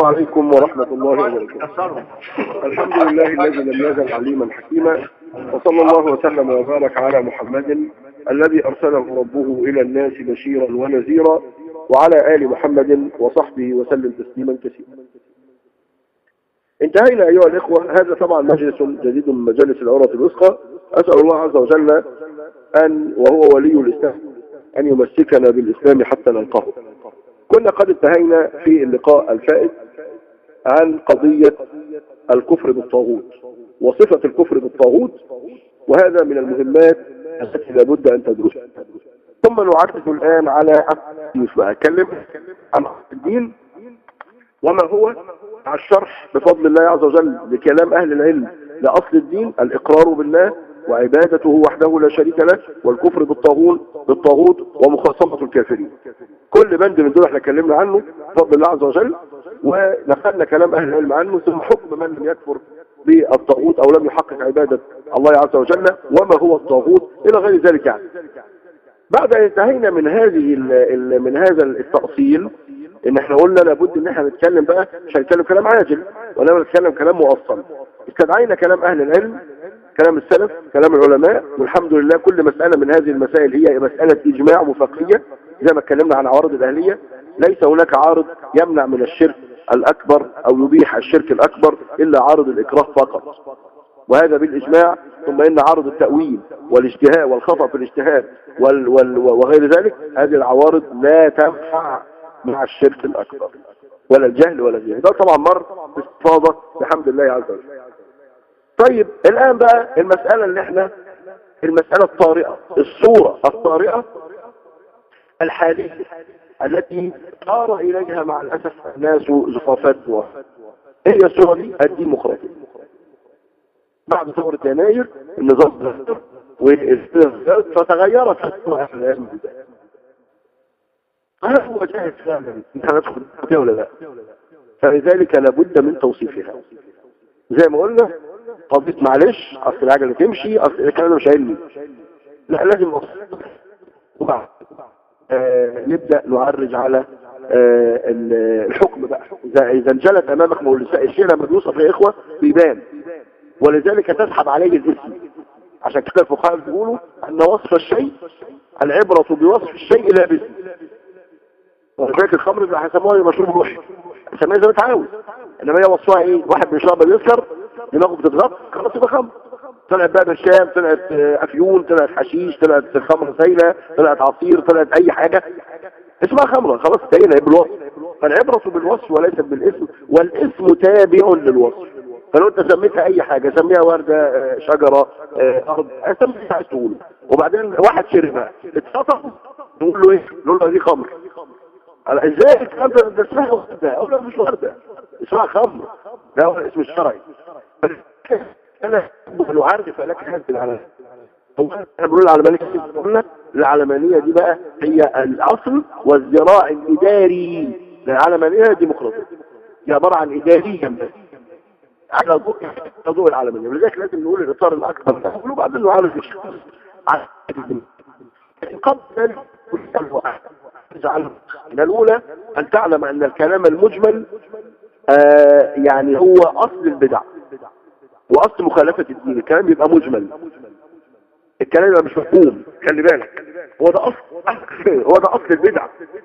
عليكم ورحمة الله وبركاته الحمد لله الذي لم يزل عليما حكيما وصلى الله وسلم وبارك على محمد الذي أرسله ربه إلى الناس بشيرا ونذيرا وعلى آل محمد وصحبه وسلم تسليما كثيرا انتهينا أيها الإخوة هذا طبعا مجلس جديد من مجالس العورة الوثقى أسأل الله عز وجل أن وهو ولي الإسلام أن يمسكنا بالإسلام حتى نلقاه كنا قد انتهينا في اللقاء الفائت عن قضية الكفر بالطاغوت وصفة الكفر بالطاغوت وهذا من المهمات التي لابد أن تدرسها ثم نعرف الآن على يوسف أتكلم عن الدين وما هو مع الشرح بفضل الله عز وجل لكلام أهل العلم لأصل الدين الإقرار بالله وعبادته وحده لا شريك له والكفر بالطاغوت بالطاغوت ومخاصمة الكافرين كل بند من دول احنا اتكلمنا عنه بفضل الله عز وجل ونقلنا كلام اهل العلم عنه ثم حكم من لم يكفر بالطاغوت او لم يحقق عبادة الله عز وجل وما هو الطاغوت الى غير ذلك يعني بعد ان انتهينا من هذه ال ال من هذا التأصيل ان احنا قلنا لابد ان احنا نتكلم بقى مش هنتكلم كلام عاجل ولا نتكلم كلام مؤصل استدعينا كلام اهل العلم كلام السلف كلام العلماء والحمد لله كل مسألة من هذه المسائل هي مسألة إجماع وفقية زي ما اتكلمنا عن عوارض الأهلية ليس هناك عارض يمنع من الشرك الأكبر أو يبيح الشرك الأكبر إلا عارض الإكراه فقط وهذا بالإجماع ثم إن عارض التأويل والاجتهاد والخطأ في الاجتهاد وال وال وغير ذلك هذه العوارض لا تنفع مع الشرك الأكبر ولا الجهل ولا الجهل ده طبعا مر باستفاضة بحمد الله عز وجل طيب الآن بقى المسألة اللي احنا المسألة الطارئة الصورة الطارئة الحالية التي طار إليها مع الأسف الناس زخافات واحد هي الصورة دي الديمقراطية بعد ثورة يناير النظام فتغيرت الصورة هل هو جاهز فعلا انت هندخل ولا لا فلذلك لابد من توصيفها زي ما قلنا قضية معلش اصل العجلة تمشي اصل الكلام ده مش علمي لا لازم وبعد آه نبدأ نعرج على آه الحكم بقى اذا انجلت امامك الشيء لما بيوصف يا اخوة بيبان ولذلك تسحب عليه الاسم عشان كده الفقهاء بيقولوا ان وصف الشيء العبرة بوصف الشيء لا باسم ولذلك الخمر اللي هيسموها مشروب روحي هيسموها زي ما انت عاوز انما هي وصفها ايه واحد بيشرب بيسكر دماغه بتضغط خلاص يبقى خمر طلعت بقى برشام طلعت افيون طلعت حشيش طلعت خمر سايله طلعت عصير طلعت اي حاجه اسمها خمره خلاص انتهينا بالوصف فالعبرة بالوصف وليست بالاسم والاسم تابع للوصف فلو انت سميتها اي حاجة سميها وردة شجرة ارض سميها عايز تقوله وبعدين واحد شربها اتفطر نقول له ايه نقول له دي خمر ازاي الكلام ده ده اسمها وردة او لا مش وردة اسمها خمر ده هو الاسم الشرعي انا نعرف لك هذه العلامات احنا بنقول العلمانية قلنا العلمانية دي بقى هي الاصل والذراع الاداري للعلمانية ديمقراطية هي عبارة عن اداريا بس على ضوء ضوء العلمانية ولذلك لازم نقول الاطار الاكبر ده وبعدين نعرف الشخص على قبل ذلك الاولى ان تعلم ان الكلام المجمل آه يعني هو اصل البدع واصل مخالفة الدين الكلام يبقى مجمل الكلام يبقى مش مفهوم خلي بالك هو ده اصل هو ده اصل البدع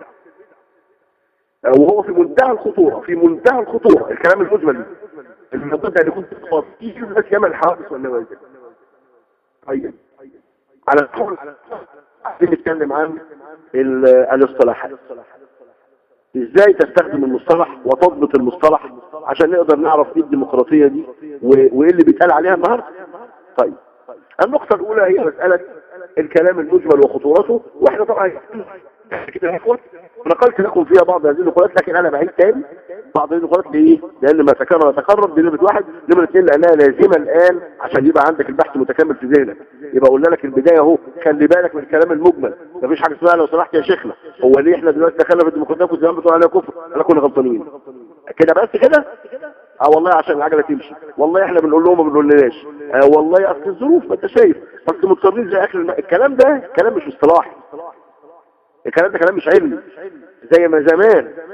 وهو في منتهى الخطورة في منتهى الخطورة الكلام المجمل المنطقة اللي كنت تفاصيل الناس يعمل الحوادث والنوازل طيب على الحول عايزين نتكلم عن الاصطلاحات ازاي تستخدم المصطلح وتضبط المصطلح عشان نقدر نعرف ايه الديمقراطية دي وايه اللي بيتقال عليها النهاردة طيب النقطة الاولى هي مسألة الكلام المجمل وخطورته واحنا طبعا كده يا اخوات نقلت لكم فيها بعض هذه النقولات لكن انا بعيد تاني بعض هذه النقولات ليه لان ما تكرر تكرر دي نمره واحد نمره اثنين لانها لازمه الان عشان يبقى عندك البحث متكامل في ذهنك يبقى قلنا لك البدايه اهو خلي بالك من الكلام المجمل مفيش حاجه اسمها لو سمحت يا شيخنا هو ليه احنا دلوقتي دخلنا في الديمقراطيه كنت زمان بتقول عليها كفر انا كنا غلطانين كده بس كده اه والله عشان العجله تمشي والله احنا بنقول لهم ما بنقولناش اه والله اصل الظروف ما انت شايف بس مضطرين زي اخر الم... الكلام ده كلام مش اصطلاحي الكلام ده كلام مش علمي زي ما زمان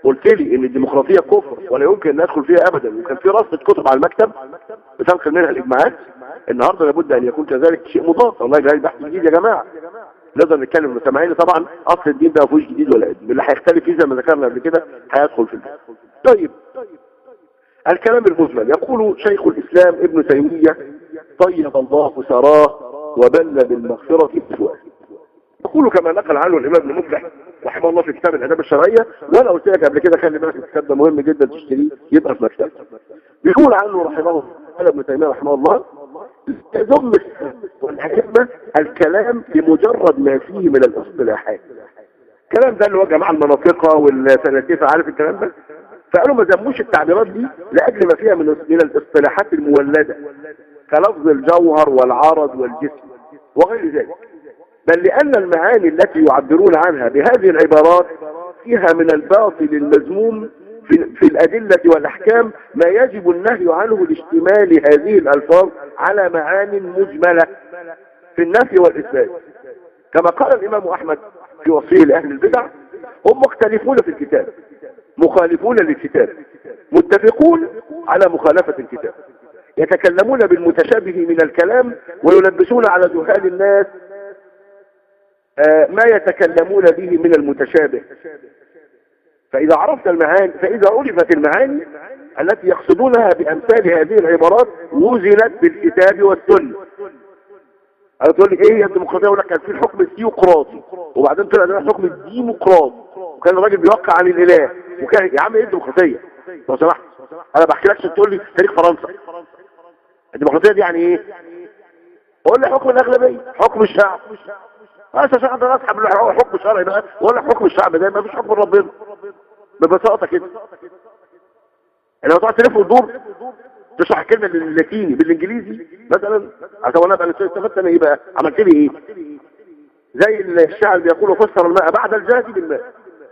قلت لي ان الديمقراطيه كفر ولا يمكن ان ادخل فيها ابدا وكان في رصه كتب على المكتب بتنقل منها الاجماعات النهارده لابد ان يكون كذلك شيء مضاف والله ده بحث جديد يا جماعه نقدر نتكلم سامعين طبعا اصل الدين ده ما فيهوش جديد ولا قديم اللي هيختلف فيه زي ما ذكرنا قبل كده هيدخل في الباب طيب الكلام المجمل يقول شيخ الاسلام ابن تيميه طيب الله ثراه وبل بالمغفره بسؤال يقول كما نقل عنه الامام ابن مفلح رحمه الله في كتاب الاداب الشرعيه وانا قلت لك قبل كده خلي بالك الكتاب ده مهم جدا تشتريه يبقى في مكتب بيقول عنه رحمه الله ابن تيميه رحمه الله يذم والأئمة الكلام بمجرد ما فيه من الاصطلاحات الكلام ده اللي هو جماعة المناطقة والفلاسفة عارف الكلام ده فقالوا ما ذموش التعبيرات دي لأجل ما فيها من من الاصطلاحات المولدة كلفظ الجوهر والعرض والجسم وغير ذلك بل لأن المعاني التي يعبرون عنها بهذه العبارات فيها من الباطل المذموم في, في الأدلة والأحكام ما يجب النهي عنه لاشتمال هذه الألفاظ على معان مجملة في النفي والإثبات كما قال الإمام أحمد في وصيه لأهل البدع هم مختلفون في الكتاب مخالفون للكتاب متفقون على مخالفة الكتاب يتكلمون بالمتشابه من الكلام ويلبسون على جهال الناس آه، ما يتكلمون به من المتشابه فإذا عرفت المعاني فإذا عرفت المعاني التي يقصدونها بأمثال هذه العبارات وزنت بالكتاب والسنة تقول لي ايه يا الديمقراطيه يقول لك كان في الحكم الثيوقراطي وبعدين طلع ده الحكم الديمقراطي وكان الراجل بيوقع عن الاله وكان يا عم ايه الديمقراطيه لو سمحت انا بحكي لكش تقول لي تاريخ فرنسا الديمقراطيه دي يعني ايه قول لي حكم الاغلبيه حكم الشعب بس عشان اقدر اسحب حكم شرعي بقى ولا حكم الشعب ده ما فيش حكم ربنا ببساطة كده لو تقعد تلف وتدور تشرح الكلمة باللاتيني بالانجليزي مثلا عشان انا بقى استفدت انا ايه بقى عملت لي ايه زي الشاعر بيقول فسر الماء بعد الجهد بالماء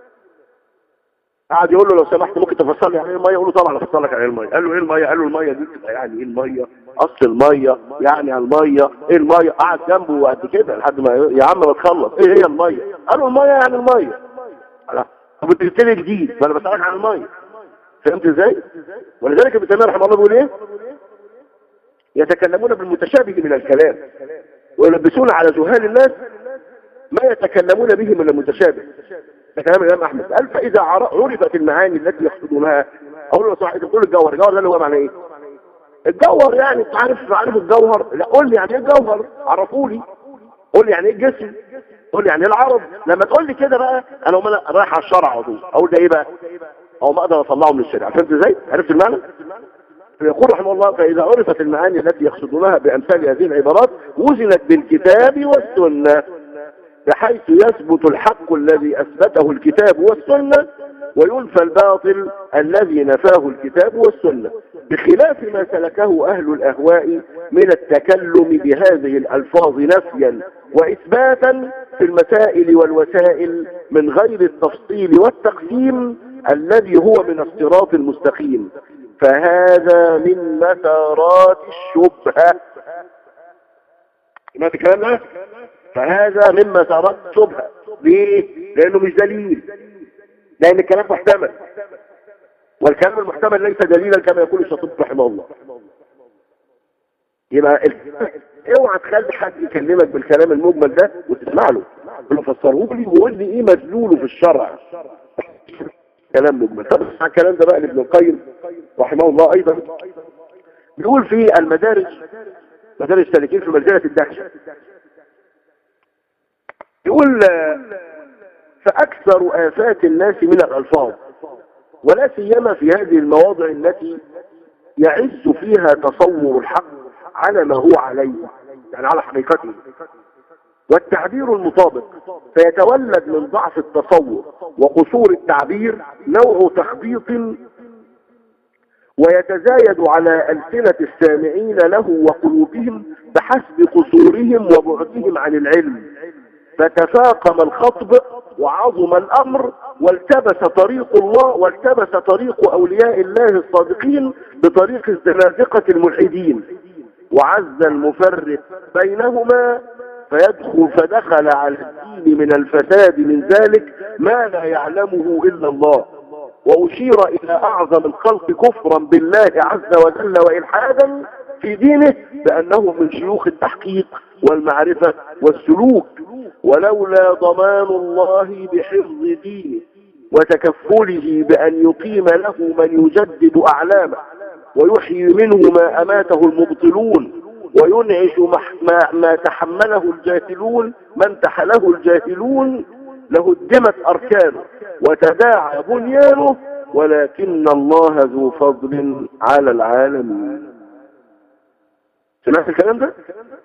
قعد يقول له لو سمحت ممكن تفسر لي يعني ايه الميه يقول له طبعا افسر لك يعني ايه الميه قال له ايه الميه قال له الميه دي تبقى يعني ايه الميه اصل الميه يعني الميه ايه الميه قعد جنبه قد كده لحد ما يا عم ما تخلص ايه هي الميه قال له الميه يعني الميه طب انت جبت لي جديد فانا بسالك عن الميه فهمت ازاي ولذلك ابن تيميه رحمه الله بيقول ايه يتكلمون بالمتشابه من الكلام ويلبسون على جهال الناس ما يتكلمون به من المتشابه ده كلام الامام احمد قال فاذا عرفت المعاني التي يقصدونها اقول له صح انت بتقول الجوهر الجوهر ده اللي هو معنى ايه الجوهر يعني انت عارف عارف الجوهر لا قول لي يعني ايه الجوهر عرفوا لي قول لي يعني ايه الجسم قول لي يعني ايه العرض لما تقول لي كده بقى انا انا رايح على الشرع على طول اقول ده ايه بقى او ما اقدر اطلعه من الشرع فهمت ازاي عرفت المعنى يقول رحمه الله فإذا عرفت المعاني التي يقصدونها بأمثال هذه العبارات وزنت بالكتاب والسنة بحيث يثبت الحق الذي أثبته الكتاب والسنة وينفى الباطل الذي نفاه الكتاب والسنة بخلاف ما سلكه أهل الأهواء من التكلم بهذه الألفاظ نفيا وإثباتا في المسائل والوسائل من غير التفصيل والتقسيم الذي هو من الصراط المستقيم فهذا من مسارات الشبهة ما الكلام فهذا من مسارات الشبهة ليه؟ لأنه مش دليل لأن الكلام محتمل والكلام المحتمل ليس دليلا كما يقول الشاطبي رحمه الله يبقى اوعى تخلي حد يكلمك بالكلام المجمل ده وتسمع له يقول فسره لي وقول لي ايه مدلوله في الشرع كلام مجمل طب اسمع الكلام ده بقى لابن القيم رحمه الله ايضا بيقول في المدارج مدارج سالكين في منزله الدهشه يقول فاكثر افات الناس من الالفاظ ولا سيما في هذه المواضع التي يعز فيها تصور الحق على ما هو عليه يعني على حقيقته والتعبير المطابق فيتولد من ضعف التصور وقصور التعبير نوع تخبيط ويتزايد على ألسنة السامعين له وقلوبهم بحسب قصورهم وبعدهم عن العلم فتفاقم الخطب وعظم الأمر والتبس طريق الله والتبس طريق أولياء الله الصادقين بطريق الزنازقة الملحدين وعز المفرق بينهما فيدخل فدخل على الدين من الفساد من ذلك ما لا يعلمه إلا الله وأشير إلى أعظم الخلق كفرا بالله عز وجل وإلحادا في دينه بأنه من شيوخ التحقيق والمعرفة والسلوك ولولا ضمان الله بحفظ دينه وتكفله بأن يقيم له من يجدد أعلامه ويحيي منه ما أماته المبطلون وينعش ما, ما تحمله الجاهلون من تحله الجاهلون لهدمت أركانه وتداعى بنيانه ولكن الله ذو فضل على العالمين سمعت الكلام ده؟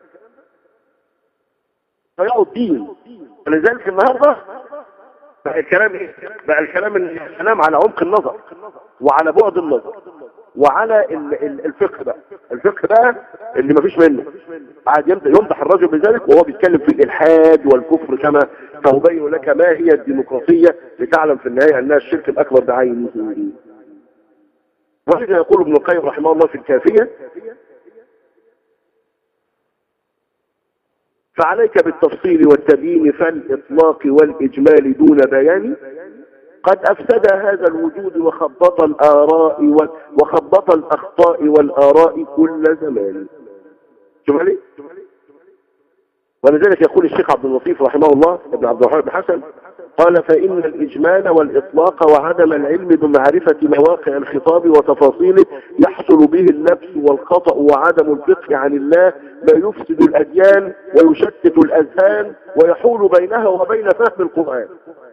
ضيعوا الدين ولذلك النهارده بقى الكلام ايه؟ بقى الكلام الكلام على عمق النظر وعلى بعد النظر وعلى الفقه بقى الفقه بقى اللي مفيش منه قاعد يمدح الرجل بذلك وهو بيتكلم في الالحاد والكفر كما سأبين لك ما هي الديمقراطية لتعلم في النهاية أنها الشرك الأكبر بعينه ولذا يقول ابن القيم رحمه الله في الكافية فعليك بالتفصيل والتبيين فالإطلاق والإجمال دون بيان قد أفسد هذا الوجود وخبط الآراء وخبط الأخطاء والآراء كل زمان شوف علي ولذلك يقول الشيخ عبد اللطيف رحمه الله ابن عبد الرحمن بن حسن قال فإن الإجمال والإطلاق وعدم العلم بمعرفة مواقع الخطاب وتفاصيله يحصل به اللبس والخطأ وعدم الفقه عن الله ما يفسد الأديان ويشتت الأذهان ويحول بينها وبين فهم القرآن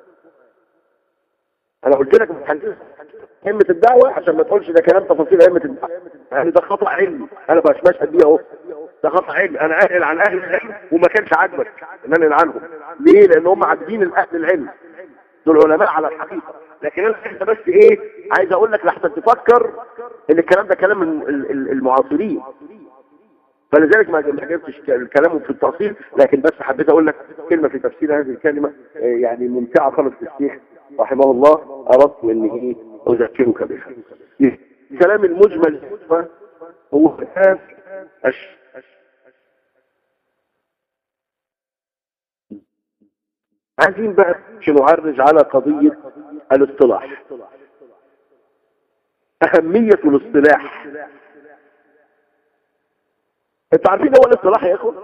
أنا قلت لك همة الدعوة عشان ما تقولش ده كلام تفاصيل همة الدعوة يعني ده خطأ علمي أنا مش مشهد بيه أهو ده خطأ علمي أنا أهل عن أهل العلم وما كانش عاجبك إن أنا عنهم ليه؟ لأن هم عاجبين الأهل العلم دول علماء على الحقيقة لكن أنا انت بس إيه عايز أقول لك لحتى تفكر إن الكلام ده كلام المعاصرين فلذلك ما جبتش كلامه في التفصيل لكن بس حبيت اقول لك كلمة في تفسير هذه الكلمة يعني ممتعة خالص الشيخ رحمه الله اردت ان ايه اذكرك بها الكلام المجمل هو كتاب عايزين بقى نعرج على قضية الاصطلاح اهمية الاصطلاح انتوا عارفين هو الاصطلاح يا اخوان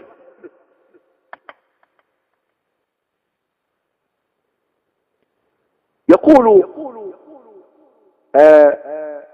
يقول آه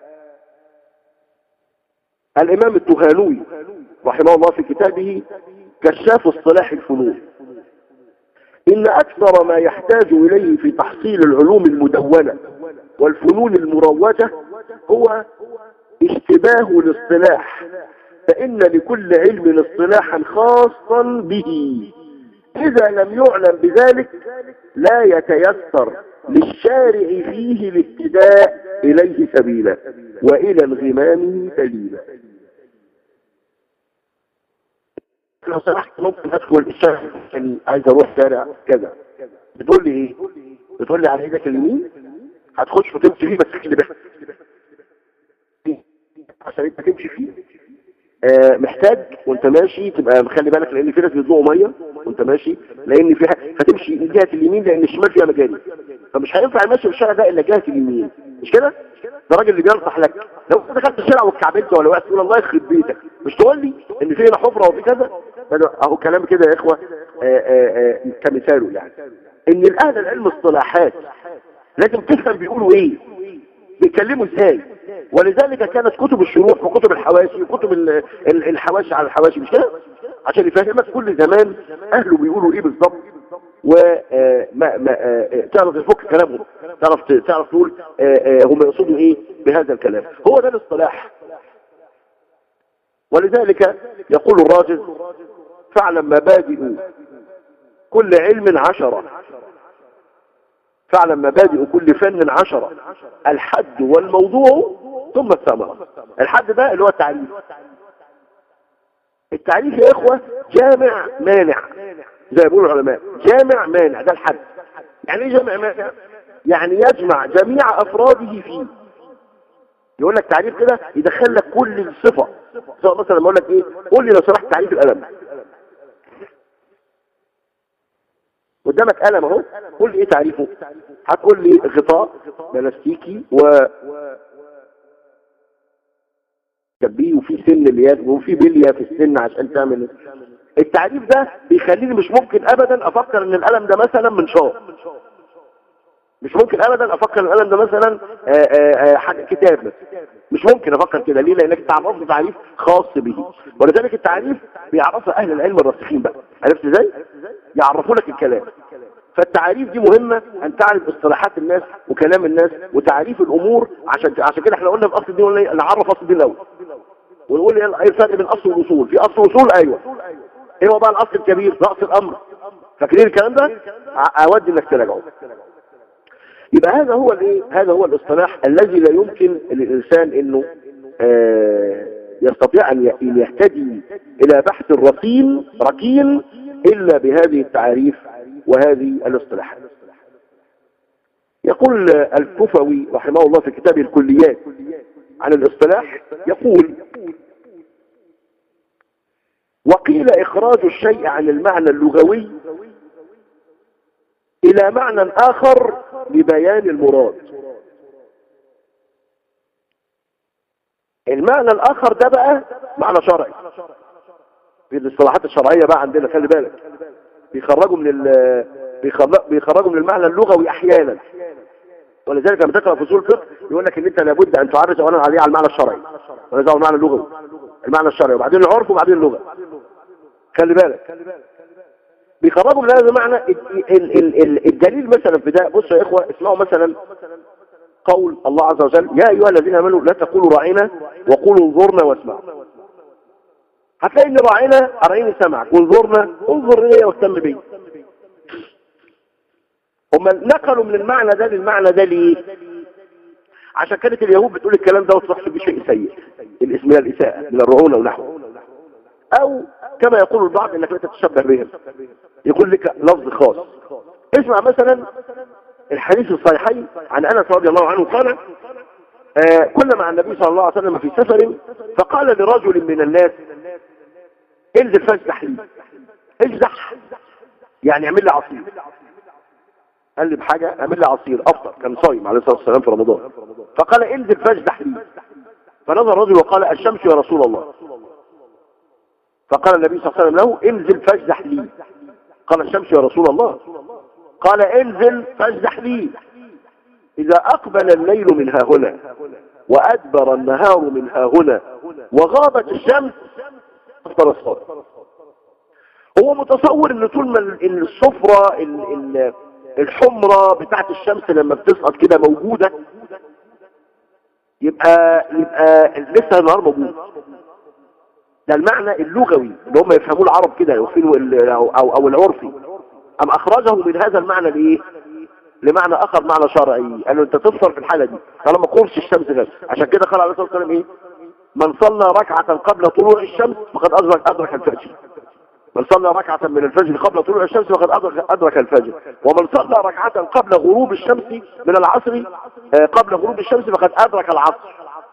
الامام التهانوي رحمه الله في كتابه كشاف اصطلاح الفنون إن أكثر ما يحتاج إليه في تحصيل العلوم المدونة والفنون المروجة هو اشتباه الاصطلاح فإن لكل علم اصطلاحا خاصا به إذا لم يعلم بذلك لا يتيسر للشارع فيه الاهتداء إليه سبيلا وإلى انغمامه دليلا لو سمحت ممكن ادخل الشارع يعني عايز اروح شارع كذا بتقول لي ايه بتقول لي على ايدك اليمين هتخش وتمشي فيه بس اللي بس عشان انت تمشي فيه آه محتاج وانت ماشي تبقى مخلي بالك لان في ناس بيطلقوا ميه وانت ماشي لان فيها فتمشي من جهه اليمين لان الشمال فيها مجاري فمش هينفع المشي في الشارع ده الا جهه اليمين مش كده ده راجل اللي بينصح لك لو انت دخلت الشارع واتكعبلت ولا وقت تقول الله يخرب بيتك مش تقول لي ان في هنا حفره وفي كذا اهو كلام كده يا اخوه آه، آه، آه، كمثاله يعني ان الاهل العلم اصطلاحات لازم تفهم بيقولوا ايه بيتكلموا ازاي ولذلك كانت كتب الشروح وكتب الحواشي وكتب الحواشي على الحواشي مش كده عشان يفهمك كل زمان اهله بيقولوا ايه بالظبط وما ما تعرف تفك كلامهم تعرف تعرف تقول هم يقصدوا ايه بهذا الكلام هو ده الاصطلاح ولذلك يقول الراجل فاعلم مبادئ كل علم عشرة فاعلم مبادئ كل فن عشرة الحد والموضوع ثم الثمرة الحد ده اللي هو التعريف التعريف يا اخوة جامع مانع زي ما بيقولوا العلماء جامع مانع ده الحد يعني ايه جامع مانع يعني يجمع جميع افراده فيه يقول لك تعريف كده يدخل لك كل الصفة سواء مثلا لما اقول لك ايه قول لي لو سمحت تعريف الالم قدامك قلم اهو قول لي ايه تعريفه هتقول لي غطاء بلاستيكي و كبيه وفي سن اليد وفي بليه في السن عشان تعمل التعريف ده بيخليني مش ممكن ابدا افكر ان القلم ده مثلا من شار مش ممكن ابدا افكر ان القلم ده مثلا آآ آه، آآ آه، حاجه كتاب مثلا مش ممكن افكر كده ليه لانك تعرف تعريف خاص به ولذلك التعريف بيعرفها اهل العلم الراسخين بقى عرفت ازاي يعرفوا لك الكلام فالتعريف دي مهمة ان تعرف اصطلاحات الناس وكلام الناس وتعريف الامور عشان عشان كده احنا قلنا في اصل الدين نعرف اصل الدين الاول ونقول ايه الفرق بين اصل والاصول في اصل واصول ايوه ايه هو بقى الاصل الكبير رأس الامر فاكرين الكلام ده اود انك تراجعه يبقى هذا هو الايه هذا هو الاصطلاح الذي لا يمكن للانسان انه آه يستطيع ان يهتدي الى بحث الرصين ركين الا بهذه التعاريف وهذه الاصطلاحات يقول الكفوي رحمه الله في كتابه الكليات عن الاصطلاح يقول وقيل إخراج الشيء عن المعنى اللغوي إلى معنى آخر لبيان المراد المعنى الآخر ده بقى معنى شرعي في الاصطلاحات الشرعية بقى عندنا خلي بالك بيخرجوا من بيخرجوا من المعنى اللغوي أحيانا ولذلك لما تقرأ في اصول الفقه يقول لك ان انت لابد ان تعرج اولا عليه على المعنى الشرعي ولذلك المعنى اللغوي المعنى الشرعي وبعدين العرف وبعدين اللغة خلي بالك بيخرجوا من هذا المعنى الدليل مثلا في ده بصوا يا اخوة اسمعوا مثلا قول الله عز وجل يا ايها الذين امنوا لا تقولوا راعينا وقولوا انظرنا واسمعوا هتلاقي ان راعينا راعيني سمعك وانظرنا انظر الي واهتم بي هم نقلوا من المعنى ده للمعنى ده ليه عشان كانت اليهود بتقول الكلام ده وتحسب بشيء سيء الاسم الاساءة من الرعونة ونحوه او كما يقول البعض انك لا تتشبه بهم يقول لك لفظ خاص اسمع مثلا الحديث الصحيحين عن انس رضي الله عنه قال آه كنا مع النبي صلى الله عليه وسلم في سفر فقال لرجل من الناس انزل فاجدح لي اجدح يعني اعمل لي عصير قال لي بحاجة اعمل لي عصير افطر كان صايم عليه الصلاة والسلام في رمضان فقال انزل فاجدح لي فنظر الرجل وقال الشمس يا رسول الله فقال النبي صلى الله عليه وسلم له انزل فاجدح لي قال الشمس يا رسول الله قال انزل فاجدح لي إذا أقبل الليل من ها هنا وأدبر النهار من ها هنا وغابت الشمس أفطر الصلاة هو متصور ان طول ما الصفرة الحمرة بتاعت الشمس لما بتسقط كده موجودة يبقى يبقى لسه النهار موجود ده المعنى اللغوي اللي هم يفهموه العرب كده او او, أو العرفي ام اخرجه من هذا المعنى لايه لمعنى اخر معنى شرعي قالوا انت تفطر في الحالة دي طالما قرص الشمس غير عشان كده قال عليه الصلاة والسلام ايه من صلى ركعة قبل طلوع الشمس فقد ادرك ادرك الفجر من صلى ركعة من الفجر قبل طلوع الشمس فقد أدرك, أدرك الفجر ومن صلى ركعة قبل غروب الشمس من العصر آه، قبل غروب الشمس فقد أدرك العصر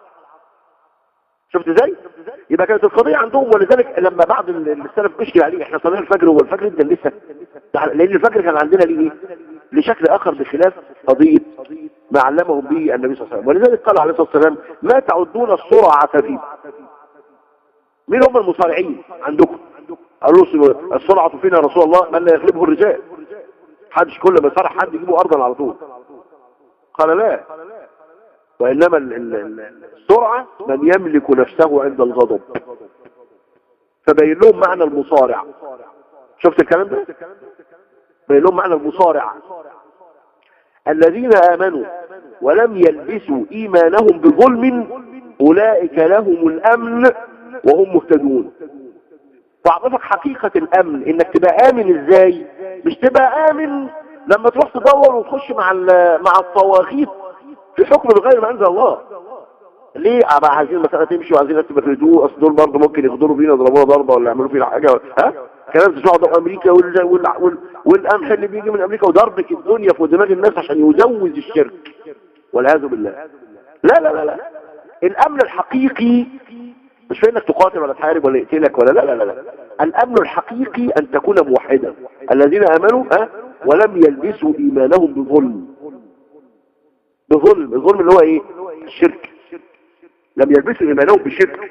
شفت ازاي يبقى كانت القضية عندهم ولذلك لما بعض السلف مشكل عليه احنا صلينا الفجر هو الفجر انت لسه لان الفجر كان عندنا ليه لشكل اخر بخلاف قضية ما علمهم به النبي صلى الله عليه وسلم ولذلك قال عليه الصلاة والسلام ما تعدون السرعة فيه مين هم المصارعين عندكم قالوا له السرعة فينا رسول الله من لا يغلبه الرجال حدش كل ما صرح حد يجيبه ارضا على طول قال لا وإنما السرعة من يملك نفسه عند الغضب فبين لهم معنى المصارع شفت الكلام ده بين لهم معنى المصارع الذين آمنوا ولم يلبسوا إيمانهم بظلم أولئك لهم الأمن وهم مهتدون فأعرفك حقيقة الأمن إنك تبقى آمن إزاي مش تبقى آمن لما تروح تدور وتخش مع مع الطواغيت في حكم بغير ما انزل الله ليه بقى عايزين المسألة تمشي وعايزين الناس تبردوه اصل دول برضه ممكن يغدروا فينا يضربونا ضربة ولا يعملوا فينا حاجة ها كلام تسمعوا امريكا وال... وال... وال... والقمح اللي بيجي من امريكا وضربك الدنيا في دماغ الناس عشان يزوز الشرك والعياذ بالله لا لا لا لا الامن الحقيقي مش في انك تقاتل ولا تحارب ولا يقتلك ولا لا لا لا, لا. الامن الحقيقي ان تكون موحدا الذين امنوا ها ولم يلبسوا إيمانهم بظلم بظلم الظلم اللي هو ايه الشرك لم يلبسوا إيمانهم بشرك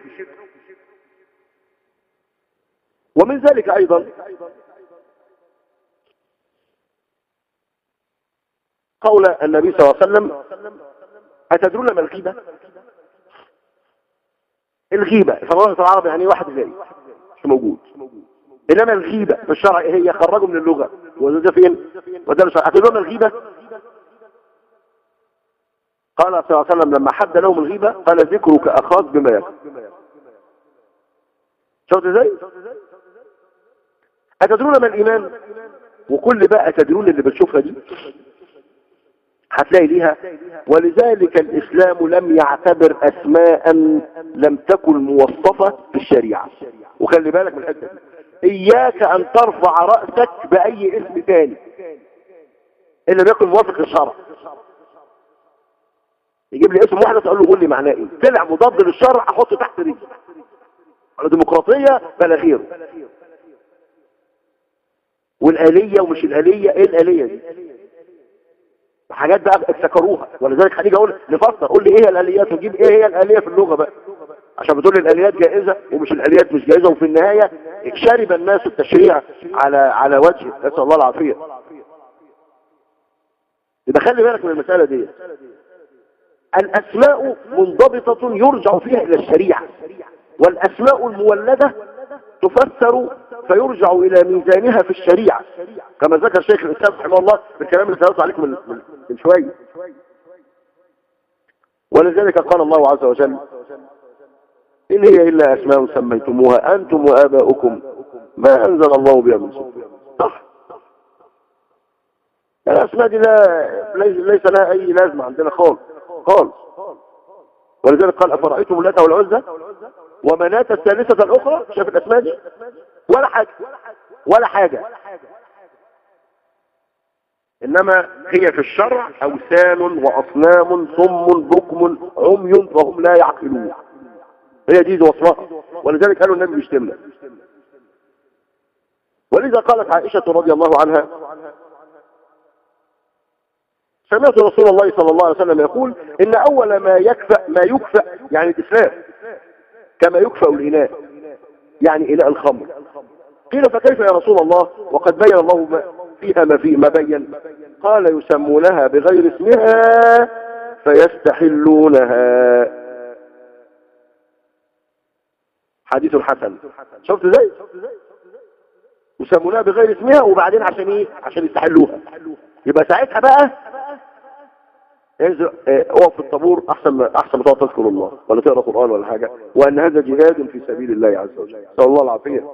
ومن ذلك أيضا قول النبي صلى الله عليه وسلم أتدرون ما الغيبة الغيبة في اللغة العربي يعني واحد زي مش موجود إنما الغيبة في الشرع هي خرجوا من اللغة وده فين وده الشرع أتدرون الغيبة قال صلى الله عليه وسلم لما حد لهم الغيبة قال ذكرك أخاك بما يكون شفت ازاي أتدرون ما الإيمان وكل بقى تدرون اللي بتشوفها دي هتلاقي ليها ولذلك الإسلام لم يعتبر أسماء لم تكن موصفة في الشريعة وخلي بالك من الحته إياك أن ترفع رأسك بأي اسم تاني إلا بيكون موافق للشرع يجيب لي اسم واحد تقول له قول لي معناه ايه طلع مضاد للشرع احطه تحت رجلي ديمقراطيه بلا غيره والآلية ومش الآلية ايه الآلية دي حاجات بقى ابتكروها ولذلك هنيجي اقول نفسر قول لي ايه الآليات وجيب ايه هي الآلية في اللغة بقى عشان بتقول الآليات جائزة ومش الآليات مش جائزة وفي النهاية شرب الناس التشريع على على وجه نسأل الله العافية يبقى خلي بالك من المسألة دي الأسماء منضبطة يرجع فيها إلى الشريعة والأسماء المولدة تفسر فيرجع إلى ميزانها في الشريعة كما ذكر شيخ الإسلام رحمه الله بالكلام اللي سألت عليكم من, من شوية ولذلك قال الله عز وجل إن هي إلا أسماء سميتموها أنتم وآباؤكم ما أنزل الله بها من سلطان صح الأسماء دي لا ليس لها أي لازمة عندنا خالص خالص ولذلك قال أفرأيتم اللات والعزة ومناة الثالثة الأخرى شاف الأسماء دي ولا حاجة ولا حاجة إنما هي في الشرع أوثان وأصنام صم بكم عمي فهم لا يعقلون هي دي وصفها ولذلك قالوا النبي بيشتمنا ولذا قالت عائشة رضي الله عنها سمعت رسول الله صلى الله عليه وسلم يقول إن أول ما يكفأ ما يكفأ يعني الإسلام كما يكفأ الإناء يعني إناء الخمر قيل فكيف يا رسول الله وقد بين الله ما فيها ما فيه ما بين قال يسمونها بغير اسمها فيستحلونها حديث حسن شفت ازاي يسمونها بغير اسمها وبعدين عشان ايه عشان يستحلوها يبقى ساعتها بقى انزل اه، اقف في الطابور احسن احسن ما تقعد تذكر الله ولا تقرا قران ولا حاجه وان هذا جهاد في سبيل الله عز وجل نسال الله العافيه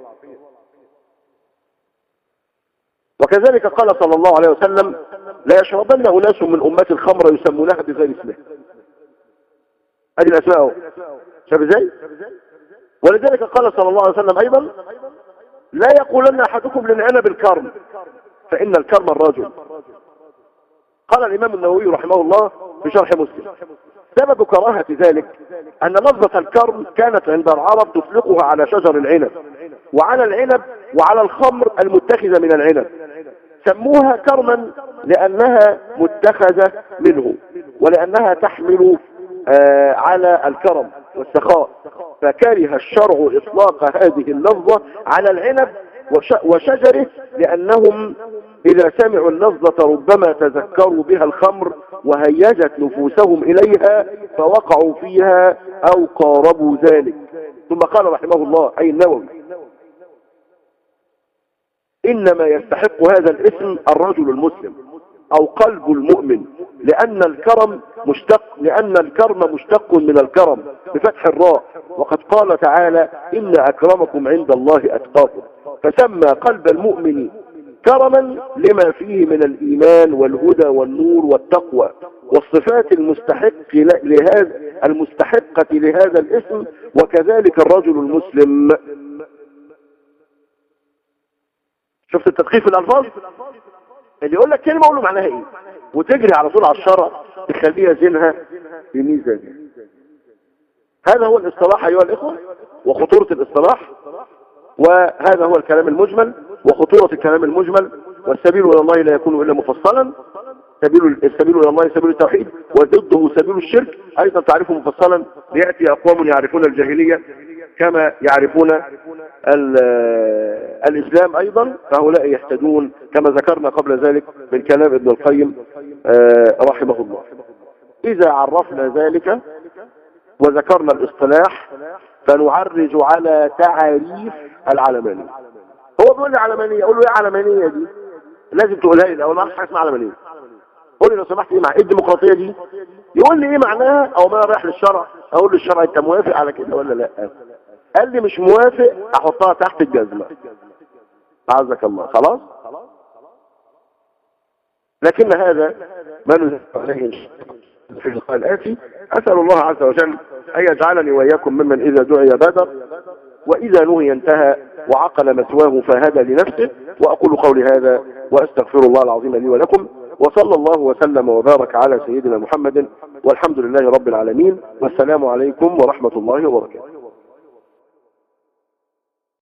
وكذلك قال صلى الله عليه وسلم لا يشربن اناس من امتي الخمر يسمونها بغير اسمها ادي الاسماء شايف ازاي ولذلك قال صلى الله عليه وسلم ايضا لا يقولن احدكم للعنب الكرم فان الكرم الرجل قال الإمام النووي رحمه الله في شرح مسلم سبب كراهة ذلك أن لفظة الكرم كانت عند العرب تطلقها على شجر العنب وعلى العنب وعلى الخمر المتخذة من العنب سموها كرما لأنها متخذة منه ولأنها تحمل آه على الكرم والسخاء فكره الشرع إطلاق هذه اللفظة على العنب وشجره لأنهم إذا سمعوا اللفظة ربما تذكروا بها الخمر وهيجت نفوسهم إليها فوقعوا فيها أو قاربوا ذلك ثم قال رحمه الله أي النووي إنما يستحق هذا الاسم الرجل المسلم أو قلب المؤمن لأن الكرم مشتق لأن الكرم مشتق من الكرم بفتح الراء وقد قال تعالى إن أكرمكم عند الله أتقاكم فسمى قلب المؤمن كرما لما فيه من الإيمان والهدى والنور والتقوى والصفات المستحق لهذا المستحقة لهذا الاسم وكذلك الرجل المسلم شفت التدقيق في الألفاظ اللي يقول لك كلمة اقول له معناها ايه وتجري على طول على الشرع تخليها زينها بميزة هذا هو الاصطلاح ايها الاخوة وخطورة الاصطلاح وهذا هو الكلام المجمل وخطورة الكلام المجمل والسبيل إلى الله لا يكون إلا مفصلا سبيل السبيل إلى الله سبيل التوحيد وضده سبيل الشرك أيضا تعرفه مفصلا ليأتي أقوام يعرفون الجاهلية كما يعرفون الإسلام أيضا فهؤلاء يهتدون كما ذكرنا قبل ذلك من كلام ابن القيم آه، رحمه الله إذا عرفنا ذلك وذكرنا الاصطلاح فنعرج على تعاريف العلمانية هو بيقول لي علمانية أقول له ايه علمانية دي لازم تقولها لي الأول ما اعرفش حاجة اسمها علمانية قول لي لو سمحت ايه مع ايه الديمقراطية دي يقول لي ايه معناها او ما رايح للشرع اقول للشرع انت موافق على كده ولا لا قال لي مش موافق احطها تحت الجزمة عزك الله خلاص لكن هذا ما نزل عليه في اللقاء الآتي أسأل الله عز وجل أن يجعلني وإياكم ممن إذا دعي بدر وإذا نهي انتهى وعقل مثواه فهدى لنفسه وأقول قولي هذا وأستغفر الله العظيم لي ولكم وصلى الله وسلم وبارك على سيدنا محمد والحمد لله رب العالمين والسلام عليكم ورحمة الله وبركاته